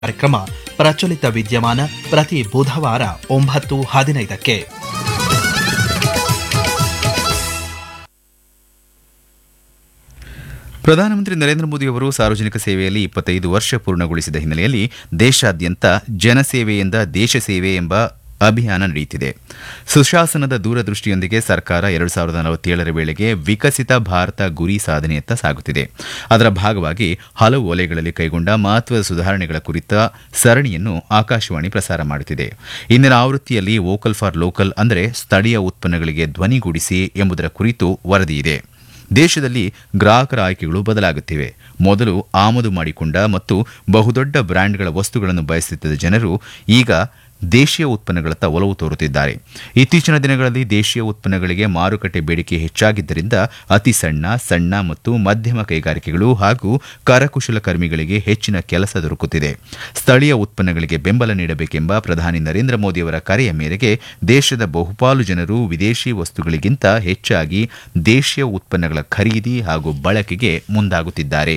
ಕಾರ್ಯಕ್ರಮ ಪ್ರಚಲಿತ ವಿದ್ಯಮಾನ ಪ್ರತಿ ಬುಧವಾರ ಒಂಬತ್ತು ಹದಿನೈದಕ್ಕೆ ಪ್ರಧಾನಮಂತ್ರಿ ನರೇಂದ್ರ ಮೋದಿ ಅವರು ಸಾರ್ವಜನಿಕ ಸೇವೆಯಲ್ಲಿ ಇಪ್ಪತ್ತೈದು ವರ್ಷ ಪೂರ್ಣಗೊಳಿಸಿದ ಹಿನ್ನೆಲೆಯಲ್ಲಿ ದೇಶಾದ್ಯಂತ ಜನಸೇವೆಯಿಂದ ದೇಶ ಸೇವೆ ಎಂಬ ಅಭಿಯಾನ ನಡೆಯುತ್ತಿದೆ ಸುಶಾಸನದ ದೂರದೃಷ್ಟಿಯೊಂದಿಗೆ ಸರ್ಕಾರ ಎರಡು ಸಾವಿರದ ನಲವತ್ತೇಳರ ವೇಳೆಗೆ ವಿಕಸಿತ ಭಾರತ ಗುರಿ ಸಾಧನೆಯತ್ತ ಸಾಗುತ್ತಿದೆ ಅದರ ಭಾಗವಾಗಿ ಹಲವು ವಲಯಗಳಲ್ಲಿ ಕೈಗೊಂಡ ಮಹತ್ವದ ಸುಧಾರಣೆಗಳ ಕುರಿತ ಸರಣಿಯನ್ನು ಆಕಾಶವಾಣಿ ಪ್ರಸಾರ ಮಾಡುತ್ತಿದೆ ಇಂದಿನ ಆವೃತ್ತಿಯಲ್ಲಿ ವೋಕಲ್ ಫಾರ್ ಲೋಕಲ್ ಅಂದರೆ ಸ್ಥಳೀಯ ಉತ್ಪನ್ನಗಳಿಗೆ ಧ್ವನಿಗೂಡಿಸಿ ಎಂಬುದರ ಕುರಿತು ವರದಿಯಿದೆ ದೇಶದಲ್ಲಿ ಗ್ರಾಹಕರ ಆಯ್ಕೆಗಳು ಬದಲಾಗುತ್ತಿವೆ ಮೊದಲು ಆಮದು ಮಾಡಿಕೊಂಡ ಮತ್ತು ಬಹುದೊಡ್ಡ ಬ್ರ್ಯಾಂಡ್ಗಳ ವಸ್ತುಗಳನ್ನು ಬಯಸುತ್ತಿದ್ದ ಜನರು ಈಗ ದೇಶೀಯ ಉತ್ಪನ್ನಗಳತ್ತ ಒಲವು ತೋರುತ್ತಿದ್ದಾರೆ ಇತ್ತೀಚಿನ ದಿನಗಳಲ್ಲಿ ದೇಶೀಯ ಉತ್ಪನ್ನಗಳಿಗೆ ಮಾರುಕಟ್ಟೆ ಬೇಡಿಕೆ ಹೆಚ್ಚಾಗಿದ್ದರಿಂದ ಅತಿ ಸಣ್ಣ ಸಣ್ಣ ಮತ್ತು ಮಧ್ಯಮ ಕೈಗಾರಿಕೆಗಳು ಹಾಗೂ ಕರಕುಶಲಕರ್ಮಿಗಳಿಗೆ ಹೆಚ್ಚಿನ ಕೆಲಸ ದೊರಕುತ್ತಿದೆ ಸ್ಥಳೀಯ ಉತ್ಪನ್ನಗಳಿಗೆ ಬೆಂಬಲ ನೀಡಬೇಕೆಂಬ ಪ್ರಧಾನಿ ನರೇಂದ್ರ ಮೋದಿಯವರ ಕರೆಯ ಮೇರೆಗೆ ದೇಶದ ಬಹುಪಾಲು ಜನರು ವಿದೇಶಿ ವಸ್ತುಗಳಿಗಿಂತ ಹೆಚ್ಚಾಗಿ ದೇಶೀಯ ಉತ್ಪನ್ನಗಳ ಖರೀದಿ ಹಾಗೂ ಬಳಕೆಗೆ ಮುಂದಾಗುತ್ತಿದ್ದಾರೆ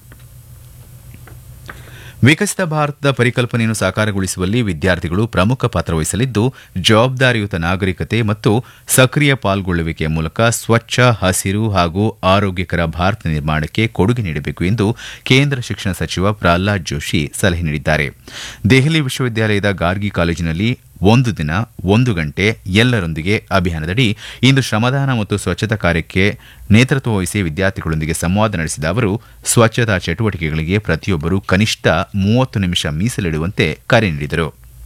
ವಿಕಸಿತ ಭಾರತದ ಪರಿಕಲ್ಪನೆಯನ್ನು ಸಾಕಾರಗೊಳಿಸುವಲ್ಲಿ ವಿದ್ಯಾರ್ಥಿಗಳು ಪ್ರಮುಖ ಪಾತ್ರ ವಹಿಸಲಿದ್ದು ಜವಾಬ್ದಾರಿಯುತ ನಾಗರಿಕತೆ ಮತ್ತು ಸಕ್ರಿಯ ಪಾಲ್ಗೊಳ್ಳುವಿಕೆಯ ಮೂಲಕ ಸ್ವಚ್ಛ ಹಸಿರು ಹಾಗೂ ಆರೋಗ್ಯಕರ ಭಾರತ ನಿರ್ಮಾಣಕ್ಕೆ ಕೊಡುಗೆ ನೀಡಬೇಕು ಎಂದು ಕೇಂದ್ರ ಶಿಕ್ಷಣ ಸಚಿವ ಪ್ರಹ್ಲಾದ್ ಜೋಶಿ ಸಲಹೆ ನೀಡಿದ್ದಾರೆ ದೆಹಲಿ ವಿಶ್ವವಿದ್ಯಾಲಯದ ಗಾರ್ಗಿ ಕಾಲೇಜಿನಲ್ಲಿ ಒಂದು ದಿನ ಒಂದು ಗಂಟೆ ಎಲ್ಲರೊಂದಿಗೆ ಅಭಿಯಾನದಡಿ ಇಂದು ಶ್ರಮದಾನ ಮತ್ತು ಸ್ವಚ್ಛತಾ ಕಾರ್ಯಕ್ಕೆ ನೇತೃತ್ವ ವಹಿಸಿ ವಿದ್ಯಾರ್ಥಿಗಳೊಂದಿಗೆ ಸಂವಾದ ನಡೆಸಿದ ಅವರು ಸ್ವಚ್ಛತಾ ಚಟುವಟಿಕೆಗಳಿಗೆ ಪ್ರತಿಯೊಬ್ಬರು ಕನಿಷ್ಠ ಮೂವತ್ತು ನಿಮಿಷ ಮೀಸಲಿಡುವಂತೆ ಕರೆ ನೀಡಿದರು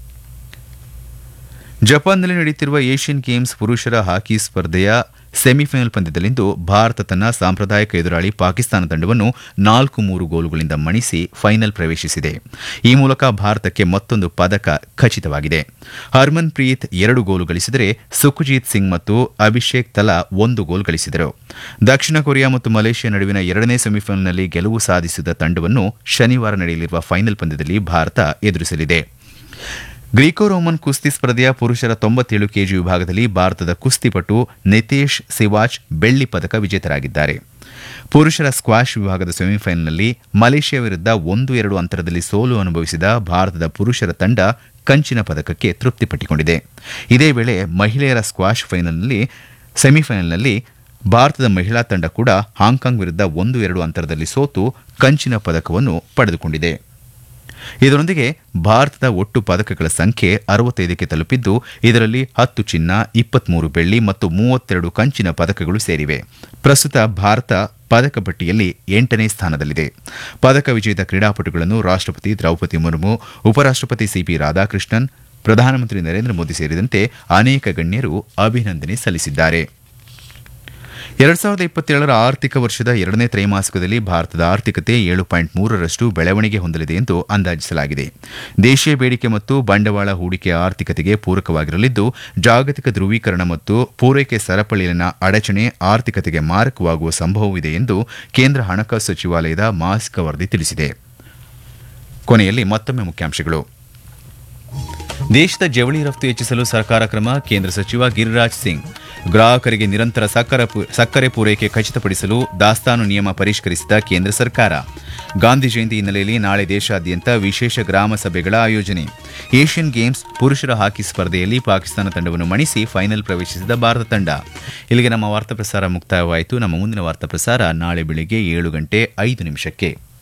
ಜಪಾನ್ನಲ್ಲಿ ನಡೆಯುತ್ತಿರುವ ಏಷ್ಯನ್ ಗೇಮ್ಸ್ ಪುರುಷರ ಹಾಕಿ ಸ್ಪರ್ಧೆಯ ಸೆಮಿಫೈನಲ್ ಪಂದ್ಯದಲ್ಲಿಂದು ಭಾರತ ತನ್ನ ಸಾಂಪ್ರದಾಯಿಕ ಎದುರಾಳಿ ಪಾಕಿಸ್ತಾನ ತಂಡವನ್ನು ನಾಲ್ಕು ಮೂರು ಗೋಲುಗಳಿಂದ ಮಣಿಸಿ ಫೈನಲ್ ಪ್ರವೇಶಿಸಿದೆ ಈ ಮೂಲಕ ಭಾರತಕ್ಕೆ ಮತ್ತೊಂದು ಪದಕ ಖಚಿತವಾಗಿದೆ ಹರ್ಮನ್ ಪ್ರೀತ್ ಎರಡು ಗೋಲು ಗಳಿಸಿದರೆ ಸುಖಜಿತ್ ಸಿಂಗ್ ಮತ್ತು ಅಭಿಷೇಕ್ ತಲಾ ಒಂದು ಗೋಲ್ ಗಳಿಸಿದರು ದಕ್ಷಿಣ ಕೊರಿಯಾ ಮತ್ತು ಮಲೇಷ್ಯಾ ನಡುವಿನ ಎರಡನೇ ಸೆಮಿಫೈನಲ್ನಲ್ಲಿ ಗೆಲುವು ಸಾಧಿಸಿದ ತಂಡವನ್ನು ಶನಿವಾರ ನಡೆಯಲಿರುವ ಫೈನಲ್ ಪಂದ್ಯದಲ್ಲಿ ಭಾರತ ಎದುರಿಸಲಿದೆ ಗ್ರೀಕೋ ರೋಮನ್ ಕುಸ್ತಿ ಸ್ಪರ್ಧೆಯ ಪುರುಷರ ತೊಂಬತ್ತೇಳು ಕೆಜಿ ವಿಭಾಗದಲ್ಲಿ ಭಾರತದ ಕುಸ್ತಿಪಟು ನಿತೇಶ್ ಸಿವಾಚ್ ಬೆಳ್ಳಿ ಪದಕ ವಿಜೇತರಾಗಿದ್ದಾರೆ ಪುರುಷರ ಸ್ಕ್ವಾಷ್ ವಿಭಾಗದ ಸೆಮಿಫೈನಲ್ನಲ್ಲಿ ಮಲೇಷ್ಯಾ ವಿರುದ್ಧ ಒಂದು ಎರಡು ಅಂತರದಲ್ಲಿ ಸೋಲು ಅನುಭವಿಸಿದ ಭಾರತದ ಪುರುಷರ ತಂಡ ಕಂಚಿನ ಪದಕಕ್ಕೆ ತೃಪ್ತಿಪಟ್ಟುಕೊಂಡಿದೆ ಇದೇ ವೇಳೆ ಮಹಿಳೆಯರ ಸ್ಕ್ವಾಷ್ ಫೈನಲ್ನಲ್ಲಿ ಸೆಮಿಫೈನಲ್ನಲ್ಲಿ ಭಾರತದ ಮಹಿಳಾ ತಂಡ ಕೂಡ ಹಾಂಕಾಂಗ್ ವಿರುದ್ಧ ಒಂದು ಎರಡು ಅಂತರದಲ್ಲಿ ಸೋತು ಕಂಚಿನ ಪದಕವನ್ನು ಪಡೆದುಕೊಂಡಿದೆ ಇದರೊಂದಿಗೆ ಭಾರತದ ಒಟ್ಟು ಪದಕಗಳ ಸಂಖ್ಯೆ ಅರವತ್ತೈದಕ್ಕೆ ತಲುಪಿದ್ದು ಇದರಲ್ಲಿ ಹತ್ತು ಚಿನ್ನ ಇಪ್ಪತ್ಮೂರು ಬೆಳ್ಳಿ ಮತ್ತು ಮೂವತ್ತೆರಡು ಕಂಚಿನ ಪದಕಗಳು ಸೇರಿವೆ ಪ್ರಸ್ತುತ ಭಾರತ ಪದಕ ಪಟ್ಟಿಯಲ್ಲಿ ಎಂಟನೇ ಸ್ಥಾನದಲ್ಲಿದೆ ಪದಕ ವಿಜೇತ ಕ್ರೀಡಾಪಟುಗಳನ್ನು ರಾಷ್ಟಪತಿ ದ್ರೌಪದಿ ಮುರ್ಮು ಉಪರಾಷ್ಟಪತಿ ಸಿಪಿ ರಾಧಾಕೃಷ್ಣನ್ ಪ್ರಧಾನಮಂತ್ರಿ ನರೇಂದ್ರ ಮೋದಿ ಸೇರಿದಂತೆ ಅನೇಕ ಗಣ್ಯರು ಅಭಿನಂದನೆ ಸಲ್ಲಿಸಿದ್ದಾರೆ ಎರಡ್ ಸಾವಿರದ ಇಪ್ಪತ್ತೇಳರ ಆರ್ಥಿಕ ವರ್ಷದ ಎರಡನೇ ತ್ರೈಮಾಸಿಕದಲ್ಲಿ ಭಾರತದ ಆರ್ಥಿಕತೆ ಏಳು ಪಾಯಿಂಟ್ ಮೂರರಷ್ಟು ಬೆಳವಣಿಗೆ ಹೊಂದಲಿದೆ ಎಂದು ಅಂದಾಜಿಸಲಾಗಿದೆ ದೇಶೀಯ ಬೇಡಿಕೆ ಮತ್ತು ಬಂಡವಾಳ ಹೂಡಿಕೆ ಆರ್ಥಿಕತೆಗೆ ಪೂರಕವಾಗಿರಲಿದ್ದು ಜಾಗತಿಕ ಧ್ರುವೀಕರಣ ಮತ್ತು ಪೂರೈಕೆ ಸರಪಳಿಯಲ್ಲಿನ ಅಡಚಣೆ ಆರ್ಥಿಕತೆಗೆ ಮಾರಕವಾಗುವ ಸಂಭವವಿದೆ ಎಂದು ಕೇಂದ್ರ ಹಣಕಾಸು ಸಚಿವಾಲಯದ ಮಾಸಿಕ ವರದಿ ತಿಳಿಸಿದೆ ಕೊನೆಯಲ್ಲಿ ಮತ್ತೊಮ್ಮೆ ಮುಖ್ಯಾಂಶಗಳು ದೇಶದ ಜವಳಿ ರಫ್ತು ಹೆಚ್ಚಿಸಲು ಸರ್ಕಾರ ಕ್ರಮ ಕೇಂದ್ರ ಸಚಿವ ಗಿರಿರಾಜ್ ಸಿಂಗ್ ಗ್ರಾಹಕರಿಗೆ ನಿರಂತರ ಸಕ್ಕರೆ ಪೂರೈಕೆ ಖಚಿತಪಡಿಸಲು ದಾಸ್ತಾನು ನಿಯಮ ಪರಿಷ್ಕರಿಸಿದ ಕೇಂದ್ರ ಸರ್ಕಾರ ಗಾಂಧಿ ಜಯಂತಿ ಹಿನ್ನೆಲೆಯಲ್ಲಿ ನಾಳೆ ದೇಶಾದ್ಯಂತ ವಿಶೇಷ ಗ್ರಾಮ ಸಭೆಗಳ ಆಯೋಜನೆ ಏಷ್ಯನ್ ಗೇಮ್ಸ್ ಪುರುಷರ ಹಾಕಿ ಸ್ಪರ್ಧೆಯಲ್ಲಿ ಪಾಕಿಸ್ತಾನ ತಂಡವನ್ನು ಮಣಿಸಿ ಫೈನಲ್ ಪ್ರವೇಶಿಸಿದ ಭಾರತ ತಂಡ ಇಲ್ಲಿಗೆ ನಮ್ಮ ವಾರ್ತಾ ಪ್ರಸಾರ ಮುಕ್ತಾಯವಾಯಿತು ನಮ್ಮ ಮುಂದಿನ ವಾರ್ತಾ ಪ್ರಸಾರ ನಾಳೆ ಬೆಳಿಗ್ಗೆ ಏಳು ಗಂಟೆ ಐದು ನಿಮಿಷಕ್ಕೆ